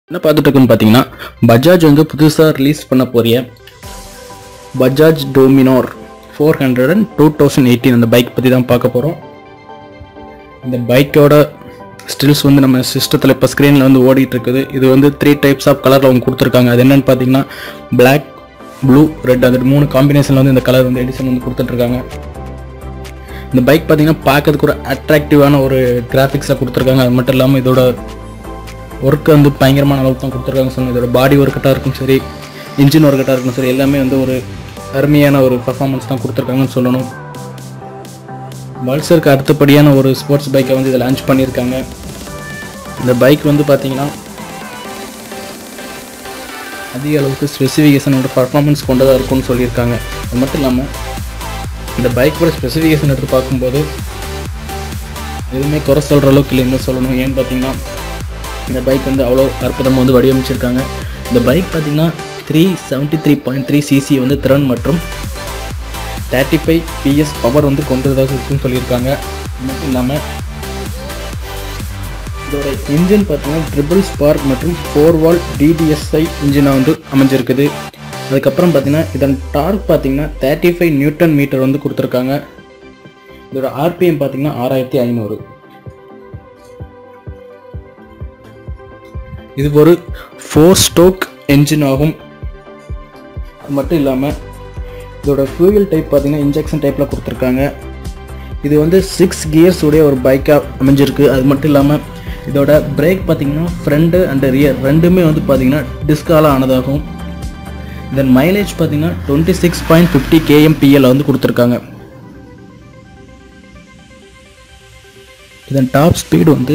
என்ன பார்த்துட்டு இருக்குன்னு பார்த்தீங்கன்னா பஜாஜ் வந்து புதுசாக ரிலீஸ் பண்ண போறிய Bajaj Dominar four hundred and two thousand eighteen அந்த பைக் பற்றி தான் பார்க்க போகிறோம் இந்த பைக்கோட ஸ்டில்ஸ் வந்து நம்ம சிஸ்டத்தில் இப்போ ஸ்க்ரீனில் வந்து ஓடிட்டு இருக்குது இது வந்து த்ரீ டைப்ஸ் ஆஃப் கலரில் அவங்க கொடுத்துருக்காங்க அது என்னன்னு பார்த்தீங்கன்னா Black ப்ளூ ரெட் அது மூணு காம்பினேஷனில் வந்து இந்த கலர் வந்து எடிஷன் வந்து கொடுத்துட்ருக்காங்க இந்த பைக் பார்த்தீங்கன்னா பார்க்கறதுக்கு ஒரு அட்ராக்டிவான ஒரு கிராஃபிக்ஸாக கொடுத்துருக்காங்க அது மட்டும் இல்லாமல் இதோட ஒர்க் வந்து பயங்கரமான அளவுக்கு தான் கொடுத்துருக்காங்க சொன்ன இதோட பாடி ஒர்க்கட்டாக இருக்கும் சரி இன்ஜின் ஒர்க்கட்டாக இருக்கும் சரி எல்லாமே வந்து ஒரு அருமையான ஒரு பர்ஃபார்மன்ஸ் தான் கொடுத்துருக்காங்கன்னு சொல்லணும் பல்சருக்கு அடுத்தபடியான ஒரு ஸ்போர்ட்ஸ் பைக்கை வந்து இதை லான்ச் பண்ணியிருக்காங்க இந்த பைக் வந்து பார்த்தீங்கன்னா அதிக அளவுக்கு ஸ்பெசிஃபிகேஷனோட பர்ஃபார்மன்ஸ் கொண்டதாக இருக்கும்னு சொல்லியிருக்காங்க அது மட்டும் இல்லாமல் இந்த பைக்கோட ஸ்பெசிஃபிகேஷன் எடுத்து பார்க்கும்போது எதுவுமே குறை சொல்கிற அளவுக்கு இல்லைன்னு சொல்லணும் ஏன்னு பார்த்தீங்கன்னா இந்த பைக் வந்து அவ்வளோ அற்புதமாக வந்து வடிவமைச்சிருக்காங்க இந்த பைக் பார்த்தீங்கன்னா three seventy three point three CC வந்து திறன் மற்றும் தேர்ட்டி ஃபைவ் பிஎஸ் பவர் வந்து கொண்டதாக இருக்குன்னு சொல்லியிருக்காங்க அது மட்டும் இல்லாமல் இதோட இன்ஜின் பார்த்தீங்கன்னா ட்ரிபிள் ஸ்பார்க் மற்றும் ஃபோர் வால் டிடிஎஸ்ஐ இன்ஜினாக வந்து அமைஞ்சிருக்குது அதுக்கப்புறம் பார்த்தீங்கன்னா இதன் டார்க் பார்த்தீங்கன்னா தேர்ட்டி ஃபைவ் நியூட்டன் மீட்டர் வந்து கொடுத்துருக்காங்க இதோட ஆர்பிஎம் பார்த்தீங்கன்னா ஆறாயிரத்தி ஐநூறு இது ஒரு ஃபோர் ஸ்டோக் என்ஜின் ஆகும் அது மட்டும் இல்லாமல் இதோட ஃபியூயல் டைப் பார்த்தீங்கன்னா இன்ஜெக்ஷன் டைப்பில் கொடுத்துருக்காங்க இது வந்து சிக்ஸ் கியர்ஸ் உடைய ஒரு பைக்காக அமைஞ்சிருக்கு அது மட்டும் இல்லாமல் இதோட பிரேக் பார்த்தீங்கன்னா ஃப்ரண்ட்டு அண்ட் ரியர் ரெண்டுமே வந்து பார்த்தீங்கன்னா டிஸ்கால ஆனதாகும் இதன் மைலேஜ் பார்த்தீங்கன்னா twenty six point fifty KMPL வந்து கொடுத்துருக்காங்க இதன் டாப் ஸ்பீடு வந்து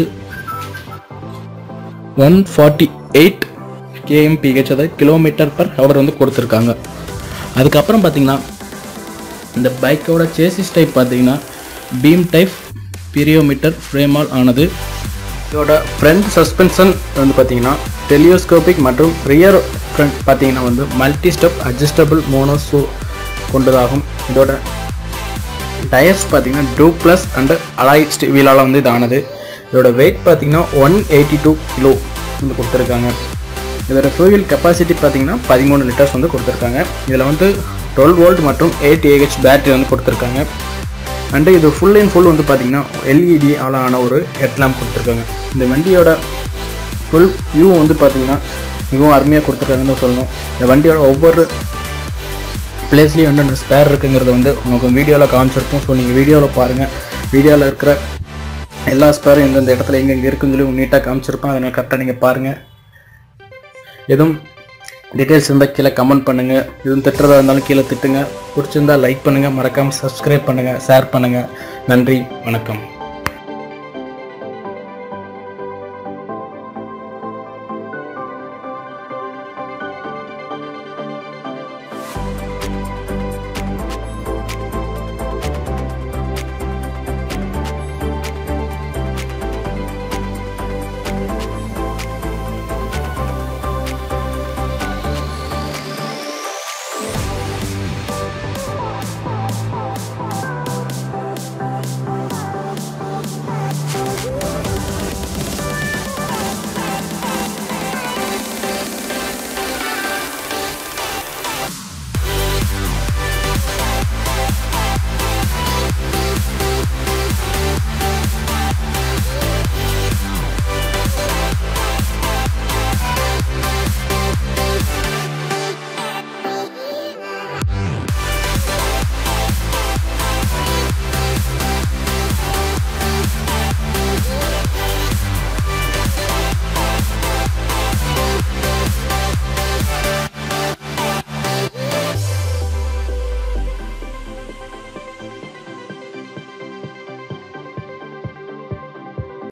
ஒன் ஃபார்ட்டி எயிட் கேஎம்பிஹெச் அதாவது கிலோமீட்டர் பர் ஹவர் வந்து கொடுத்துருக்காங்க அதுக்கப்புறம் பார்த்தீங்கன்னா இந்த பைக்கோட சேசிஸ் டைப் பார்த்தீங்கன்னா பீம் டைப் பீரியோமீட்டர் ஃப்ரேமால் ஆனது இதோட ஃப்ரண்ட் சஸ்பென்ஷன் வந்து பார்த்தீங்கன்னா டெலியோஸ்கோபிக் மற்றும் ரியர் ஃப்ரண்ட் பார்த்தீங்கன்னா வந்து மல்டி ஸ்டெப் அட்ஜஸ்டபிள் மோனோசோ கொண்டதாகும் இதோட டயர்ஸ் பார்த்தீங்கன்னா டூ ப்ளஸ் அண்ட் அலாய் வீலால் வந்து இது ஆனது இதோட வெயிட் பார்த்தீங்கன்னா ஒன் எயிட்டி டூ கிலோ வந்து கொடுத்துருக்காங்க இதோட ஃபியூயல் கெப்பாசிட்டி பார்த்தீங்கன்னா பதிமூணு லிட்டர்ஸ் வந்து கொடுத்துருக்காங்க இதில் வந்து டுவெல் வோல்ட் மற்றும் எயிட் ஏஹெச் பேட்டரி வந்து கொடுத்துருக்காங்க அண்டு இது ஃபுல் அண்ட் ஃபுல் வந்து பார்த்தீங்கன்னா எல்இடி ஆளான ஒரு ஹெட்லாம்ப் கொடுத்துருக்காங்க இந்த வண்டியோட ஃபுல் வியூ வந்து பார்த்தீங்கன்னா மிகவும் அருமையாக கொடுத்துருக்காங்கன்னு தான் சொல்லணும் இந்த வண்டியோட ஒவ்வொரு பிளேஸ்லேயும் வந்து ஸ்பேர் இருக்குங்கிறத வந்து உங்களுக்கு வீடியோவில் காமிச்சிருக்கோம் ஸோ நீங்கள் வீடியோவில் பாருங்கள் வீடியோவில் இருக்கிற எல்லா ஸ்பேரும் எந்தெந்த இடத்துல எங்கெங்கே இருக்குன்னு சொல்லி நீட்டாக காமிச்சிருப்போம் அதனால் கரெக்டாக நீங்கள் பாருங்கள் எதுவும் டீட்டெயில்ஸ் இருந்தால் கீழே கமெண்ட் பண்ணுங்கள் எதுவும் திட்டுறதா இருந்தாலும் கீழே திட்டுங்க பிடிச்சிருந்தா லைக் பண்ணுங்கள் மறக்காமல் சப்ஸ்கிரைப் பண்ணுங்கள் ஷேர் பண்ணுங்கள் நன்றி வணக்கம்